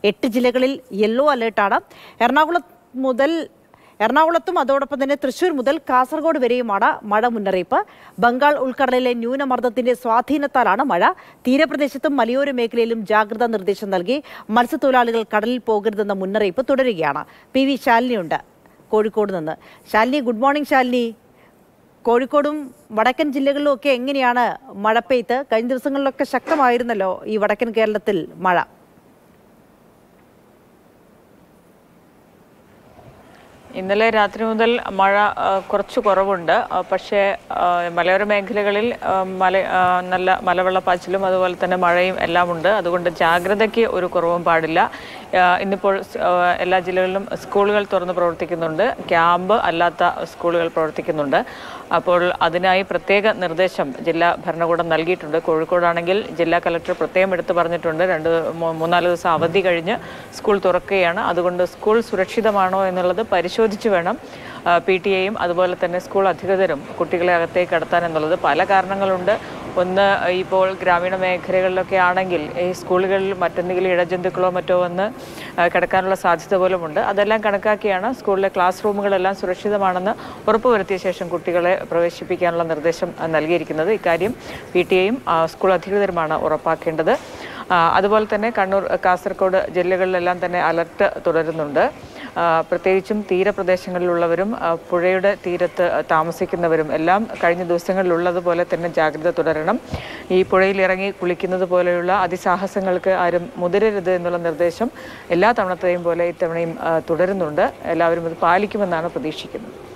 എട്ട് ജില്ലകളിൽ യെല്ലോ അലേർട്ടാണ് എറണാകുളം മുതൽ എറണാകുളത്തും അതോടൊപ്പം തന്നെ തൃശൂർ മുതൽ കാസർഗോഡ് വരെയുമാണ് മഴ മുന്നറിയിപ്പ് ബംഗാൾ ഉൾക്കടലിലെ ന്യൂനമർദ്ദത്തിന്റെ സ്വാധീനത്താലാണ് മഴ തീരപ്രദേശത്തും മലയോര മേഖലയിലും ജാഗ്രതാ നിർദ്ദേശം നൽകി മത്സ്യത്തൊഴിലാളികൾ കടലിൽ പോകരുതെന്ന മുന്നറിയിപ്പ് തുടരുകയാണ് പി വി ശാലിനിയുണ്ട് കോഴിക്കോട് നിന്ന് ശാലിനി ഗുഡ് മോർണിംഗ് ശാലിനി കോഴിക്കോടും വടക്കൻ ജില്ലകളിലും ഒക്കെ എങ്ങനെയാണ് മഴ പെയ്ത്ത് കഴിഞ്ഞ ദിവസങ്ങളിലൊക്കെ ശക്തമായിരുന്നല്ലോ ഈ വടക്കൻ കേരളത്തിൽ മഴ ഇന്നലെ രാത്രി മുതൽ മഴ ആ, കുറച്ച് കുറവുണ്ട് ആ, പക്ഷേ ആ, മലയോര മേഖലകളിൽ ആ, മല ആ, നല്ല മലവെള്ളപ്പാച്ചിലും അതുപോലെ തന്നെ മഴയും എല്ലാം ഉണ്ട് അതുകൊണ്ട് ജാഗ്രതയ്ക്ക് ഒരു കുറവും പാടില്ല ആ, ഇന്നിപ്പോൾ സ്- ആ, എല്ലാ ജില്ലകളിലും സ്കൂളുകൾ തുറന്ന് പ്രവർത്തിക്കുന്നുണ്ട് ക്യാമ്പ് അല്ലാത്ത സ്കൂളുകൾ പ്രവർത്തിക്കുന്നുണ്ട് അപ്പോൾ അതിനായി പ്രത്യേക നിർദ്ദേശം ജില്ലാ ഭരണകൂടം നൽകിയിട്ടുണ്ട് കോഴിക്കോടാണെങ്കിൽ ജില്ലാ കലക്ടർ പ്രത്യേകം എടുത്തു പറഞ്ഞിട്ടുണ്ട് രണ്ട് മൂ- മൂന്നാല് ദിവസം അവധി കഴിഞ്ഞ് സ്കൂൾ തുറക്കുകയാണ് അതുകൊണ്ട് സ്കൂൾ സുരക്ഷിതമാണോ എന്നുള്ളത് പരിശോധിച്ച് വേണം പി ടി എയും അതുപോലെ തന്നെ സ്കൂൾ അധികൃതരും കുട്ടികളെ അകത്തേക്ക് കടത്താൻ എന്നുള്ളത് പല കാരണങ്ങളുണ്ട് ഒന്ന് ഇപ്പോൾ ഗ്രാമീണ മേഖലകളിലൊക്കെ ആണെങ്കിൽ ഈ സ്കൂളുകളിൽ മറ്റെന്തെങ്കിലും ഇഴജന്തുക്കളോ മറ്റോ വന്ന് ആ, കിടക്കാനുള്ള സാധ്യത പോലുമുണ്ട് അതെല്ലാം കണക്കാക്കിയാണ് സ്കൂളിലെ ക്ലാസ് റൂമുകളെല്ലാം സുരക്ഷിതമാണെന്ന് ഉറപ്പുവരുത്തിയ ശേഷം കുട്ടികളെ പ്രവേശിപ്പിക്കാനുള്ള നിർദ്ദേശം ആ, നൽകിയിരിക്കുന്നത് ഇക്കാര്യം പി ടി എയും സ്കൂൾ അധികൃതരുമാണ് ഉറപ്പാക്കേണ്ടത് ആ, അതുപോലെ തന്നെ കണ്ണൂർ കാസർഗോഡ് ജില്ലകളിലെല്ലാം തന്നെ അലർട്ട് തുടരുന്നുണ്ട് ആ, പ്രത്യേകിച്ചും തീരപ്രദേശങ്ങളിലുള്ളവരും ആ, പുഴയുടെ തീരത്ത് താമസിക്കുന്നവരും എല്ലാം കഴിഞ്ഞ ദിവസങ്ങളിലുള്ളതുപോലെ തന്നെ ജാഗ്രത തുടരണം ഈ പുഴയിൽ ഇറങ്ങി കുളിക്കുന്നത് പോലെയുള്ള അതിസാഹസങ്ങൾക്ക് ആരും മുതിരരുത് എന്നുള്ള നിർദ്ദേശം എല്ലാ തവണത്തെയും പോലെ ഇത്തവണയും ആ, തുടരുന്നുണ്ട് എല്ലാവരും ഇത് പാലിക്കുമെന്നാണ് പ്രതീക്ഷിക്കുന്നത്